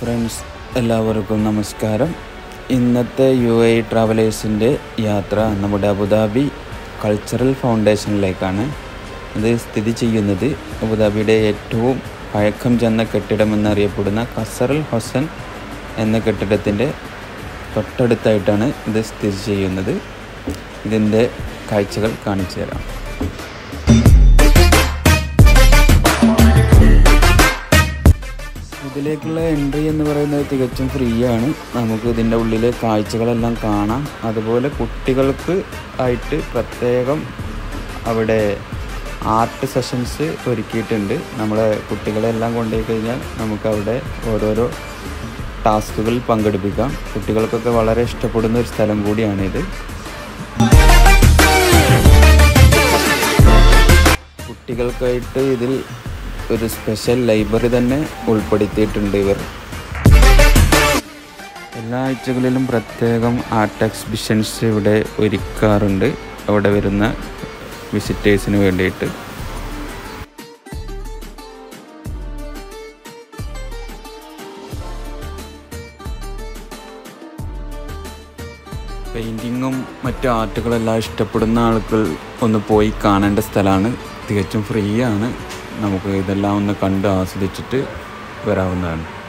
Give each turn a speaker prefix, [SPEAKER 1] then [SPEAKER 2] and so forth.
[SPEAKER 1] friends എല്ലാവർക്കും നമസ്കാരം ഇന്നത്തെ യു എ ട്രാവലേഴ്സിൻ്റെ യാത്ര നമ്മുടെ അബുദാബി കൾച്ചറൽ ഫൗണ്ടേഷനിലേക്കാണ് ഇത് സ്ഥിതി ചെയ്യുന്നത് അബുദാബിയുടെ ഏറ്റവും പഴക്കം ചെന്ന കെട്ടിടമെന്നറിയപ്പെടുന്ന കസറൽ ഹൊസൻ എന്ന കെട്ടിടത്തിൻ്റെ തൊട്ടടുത്തായിട്ടാണ് ഇത് സ്ഥിതി ചെയ്യുന്നത് ഇതിൻ്റെ കാഴ്ചകൾ കാണിച്ചു തരാം ഇതിലേക്കുള്ള എൻട്രി എന്ന് പറയുന്നത് തികച്ചും ഫ്രീ ആണ് നമുക്ക് ഇതിൻ്റെ ഉള്ളിലെ കാഴ്ചകളെല്ലാം കാണാം അതുപോലെ കുട്ടികൾക്ക് ആയിട്ട് പ്രത്യേകം അവിടെ ആർട്ട് സെഷൻസ് ഒരുക്കിയിട്ടുണ്ട് നമ്മളെ കുട്ടികളെല്ലാം കൊണ്ടുപോയി കഴിഞ്ഞാൽ നമുക്ക് അവിടെ ഓരോരോ ടാസ്കുകളിൽ പങ്കെടുപ്പിക്കാം കുട്ടികൾക്കൊക്കെ വളരെ ഇഷ്ടപ്പെടുന്ന ഒരു സ്ഥലം കൂടിയാണിത് കുട്ടികൾക്കായിട്ട് ഇതിൽ ഒരു സ്പെഷ്യൽ ലൈബ്രറി തന്നെ ഉൾപ്പെടുത്തിയിട്ടുണ്ട് ഇവർ എല്ലാ ആഴ്ചകളിലും പ്രത്യേകം ആർട്ട് എക്സിബിഷൻസ് ഇവിടെ ഒരുക്കാറുണ്ട് അവിടെ വരുന്ന വിസിറ്റേഴ്സിന് വേണ്ടിയിട്ട് പെയിൻറ്റിങ്ങും മറ്റു ആർട്ടുകളെല്ലാം ഇഷ്ടപ്പെടുന്ന ആളുകൾ ഒന്ന് പോയി കാണേണ്ട സ്ഥലമാണ് തികച്ചും ഫ്രീ ആണ് നമുക്ക് ഇതെല്ലാം ഒന്ന് കണ്ട് ആസ്വദിച്ചിട്ട് വരാവുന്നതാണ്